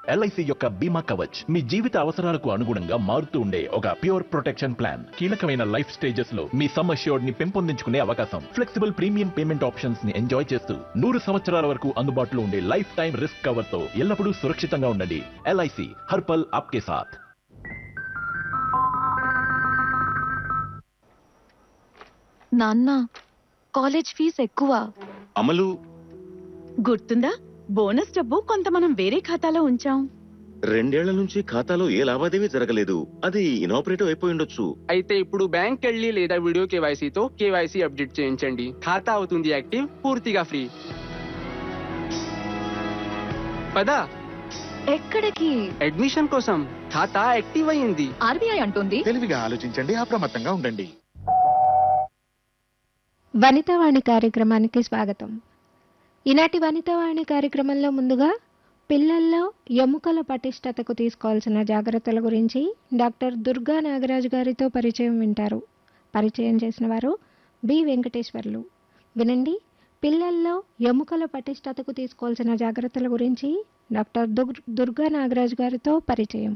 LIC యొక్క బీమా కవచ్ మీ జీవిత అవసరాలకు అనుగుణంగా మారుతూ ఉండే ఒక ప్యూర్ ప్రొటెక్షన్ ప్లాన్ కీలకమైన లైఫ్ స్టేజెస్ లో మీ సమ్ అష్యూర్డ్ ని పెంపొందించుకునే అవకాశం ఫ్లెక్సిబుల్ ప్రీమియం పేమెంట్ ఆప్షన్స్ ని ఎంజాయ్ చేస్తూ నూరు సంవత్సరాల వరకు అందుబాటులో ఉండే లైఫ్ టైం రిస్క్ కవర్ తో ఎల్లప్పుడూ సురక్షితంగా ఉండండి ఎల్ఐసి హర్పల్ ఆప్కే సాథ్ నాన్న కాలేజ్ ఫీజు ఎక్కువ అమలు గుర్తుందా బోనస్ డబ్బు కొంత మనం వేరే ఖాతాలో ఉంచాం రెండేళ్ల నుంచి ఖాతాలో ఏ లావాదేవీ జరగలేదు అది ఇనాపరేటివ్ అయిపోయి ఉండొచ్చు అయితే ఇప్పుడు బ్యాంక్ వెళ్ళి లేదా వీడియో కేవైసీతో కేవైసీ అప్డేట్ చేయించండి ఖాతా అవుతుంది యాక్టివ్ పూర్తిగా ఫ్రీ పదా ఎక్కడికి అడ్మిషన్ కోసం ఖాతా యాక్టివ్ అయింది ఆర్బీఐ అంటుంది తెలివిగా ఆలోచించండి అప్రమత్తంగా ఉండండి వనితావాణి కార్యక్రమానికి స్వాగతం ఈనాటి వనితావాణి కార్యక్రమంలో ముందుగా పిల్లల్లో ఎముకల పటిష్టతకు తీసుకోవాల్సిన జాగ్రత్తల గురించి డాక్టర్ దుర్గా నాగరాజు గారితో పరిచయం వింటారు పరిచయం చేసిన వారు బి వెంకటేశ్వర్లు వినండి పిల్లల్లో ఎముకల పటిష్టతకు తీసుకోవాల్సిన జాగ్రత్తల గురించి డాక్టర్ దుర్ దుర్గా నాగరాజు గారితో పరిచయం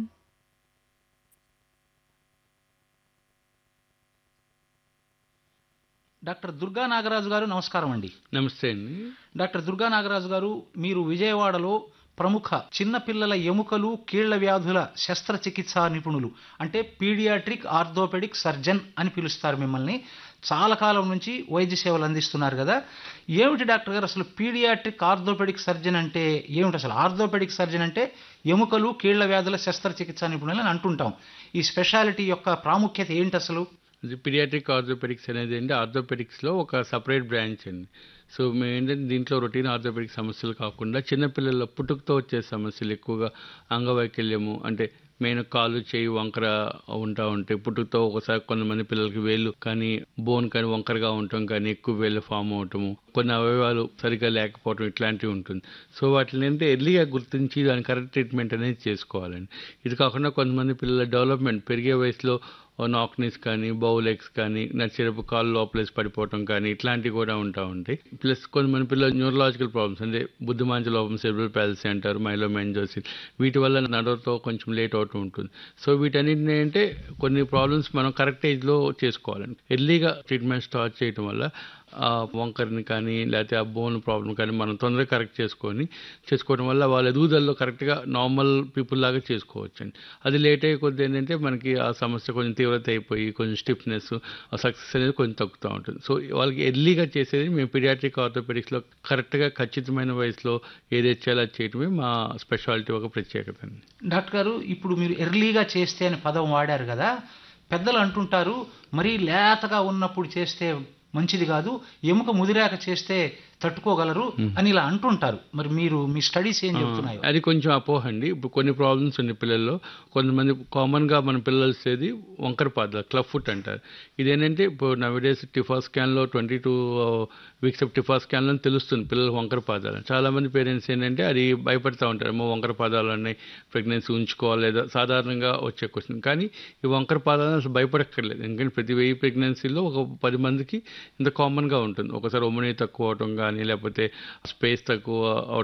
డాక్టర్ దుర్గా నాగరాజు గారు నమస్కారం అండి నమస్తే అండి డాక్టర్ దుర్గా నాగరాజు గారు మీరు విజయవాడలో ప్రముఖ చిన్నపిల్లల ఎముకలు కీళ్ల వ్యాధుల శస్త్రచికిత్సా నిపుణులు అంటే పీడియాట్రిక్ ఆర్థోపెడిక్ సర్జన్ అని పిలుస్తారు మిమ్మల్ని చాలా కాలం నుంచి వైద్య సేవలు అందిస్తున్నారు కదా ఏమిటి డాక్టర్ గారు అసలు పీడియాట్రిక్ ఆర్థోపెడిక్ సర్జన్ అంటే ఏమిటి అసలు ఆర్థోపెడిక్ సర్జన్ అంటే ఎముకలు కీళ్ల వ్యాధుల శస్త్రచికిత్సా నిపుణులు అని అంటుంటాం ఈ స్పెషాలిటీ యొక్క ప్రాముఖ్యత ఏంటి అసలు ఇది పిడియాట్రిక్ ఆర్థోపెడిక్స్ అనేది అండి ఆర్థోపెడిక్స్లో ఒక సపరేట్ బ్రాంచ్ అండి సో మేము ఏంటంటే దీంట్లో రొటీన్ ఆర్థోపెడిక్ సమస్యలు కాకుండా చిన్నపిల్లల పుట్టుకతో వచ్చే సమస్యలు ఎక్కువగా అంగవైకల్యము అంటే మెయిన్ కాలు చేయి వంకర ఉంటా ఉంటాయి పుట్టుకతో ఒకసారి కొంతమంది పిల్లలకి వేళ్ళు కానీ బోన్ కానీ వంకరగా ఉండటం కానీ ఎక్కువ వేళ్ళు ఫామ్ అవటము కొన్ని అవయవాలు సరిగ్గా లేకపోవటం ఇట్లాంటివి ఉంటుంది సో వాటిని ఏంటంటే ఎర్లీగా గుర్తించి దాని కరెక్ట్ ట్రీట్మెంట్ అనేది చేసుకోవాలండి ఇది కాకుండా కొంతమంది పిల్లల డెవలప్మెంట్ పెరిగే వయసులో నాక్నీస్ కానీ బౌలెక్స్ కానీ నడిచేటప్పుడు కాళ్ళు లోపలేసి పడిపోవటం కానీ ఇట్లాంటివి కూడా ఉంటా ఉంటాయి ప్లస్ కొంతమంది పిల్లలు న్యూరలాజికల్ ప్రాబ్లమ్స్ అంటే బుద్ధిమాంచ లోపం సెబ్రల్ ప్యాలసీ అంటారు మైలోమెంజోసిన్ వీటి వల్ల నడవతో కొంచెం లేట్ అవుతూ ఉంటుంది సో వీటన్నిటిని అంటే కొన్ని ప్రాబ్లమ్స్ మనం కరెక్ట్ ఏజ్లో చేసుకోవాలండి ఎర్లీగా ట్రీట్మెంట్ స్టార్ట్ చేయడం వల్ల ఆ వంకరని కానీ లేకపోతే ఆ బోన్ ప్రాబ్లం కానీ మనం తొందరగా కరెక్ట్ చేసుకొని చేసుకోవడం వల్ల వాళ్ళ ఎదుగుదలలో కరెక్ట్గా నార్మల్ పీపుల్ లాగా చేసుకోవచ్చండి అది లేట్ అయ్యే కొద్ది ఏంటంటే మనకి ఆ సమస్య కొంచెం తీవ్రత అయిపోయి కొంచెం స్టిఫ్నెస్ ఆ సక్సెస్ అనేది కొంచెం తగ్గుతూ ఉంటుంది సో వాళ్ళకి ఎర్లీగా చేసేది మేము పిడియాట్రిక్ ఆర్థోపెడిక్స్లో కరెక్ట్గా ఖచ్చితమైన వయసులో ఏదైతే చేయాలో అది చేయడమే మా స్పెషాలిటీ ఒక ప్రత్యేకత అండి డాక్టర్ గారు ఇప్పుడు మీరు ఎర్లీగా చేస్తే అనే పదం వాడారు కదా పెద్దలు అంటుంటారు మరీ లేతగా ఉన్నప్పుడు చేస్తే మంచిది కాదు ఎముక ముదిరాక చేస్తే తట్టుకోగలరు అని ఇలా అంటుంటారు మరి మీరు మీ స్టడీస్ ఏం చెప్తున్నాయో అది కొంచెం అపోహ అండి ఇప్పుడు కొన్ని ప్రాబ్లమ్స్ ఉన్నాయి పిల్లల్లో కొంతమంది కామన్గా మన పిల్లలు వచ్చేది వంకర పాదాలు క్లబ్ ఫుట్ అంటారు ఇదేంటంటే ఇప్పుడు నవడేస్ టిఫా స్కాన్లో twenty two weeks of TIFFA స్కాన్లో తెలుస్తుంది పిల్లలు వంకర పాదాలు చాలా మంది పేరెంట్స్ ఏంటంటే అది భయపడతా ఉంటారు ఏమో వంకర పాదాలు ఉన్నాయి ప్రెగ్నెన్సీ ఉంచుకోవాలి లేదా సాధారణంగా వచ్చే క్వశ్చన్ కానీ ఈ వంకర పాదాలను అసలు భయపడక్కర్లేదు ఎందుకంటే ప్రతి వెయ్యి ప్రెగ్నెన్సీలో ఒక పది మందికి ఇంత కామన్గా ఉంటుంది ఒకసారి ఒమనీ తక్కువ అవటం కానీ లేకపోతే స్పేస్ తక్కువ అవటం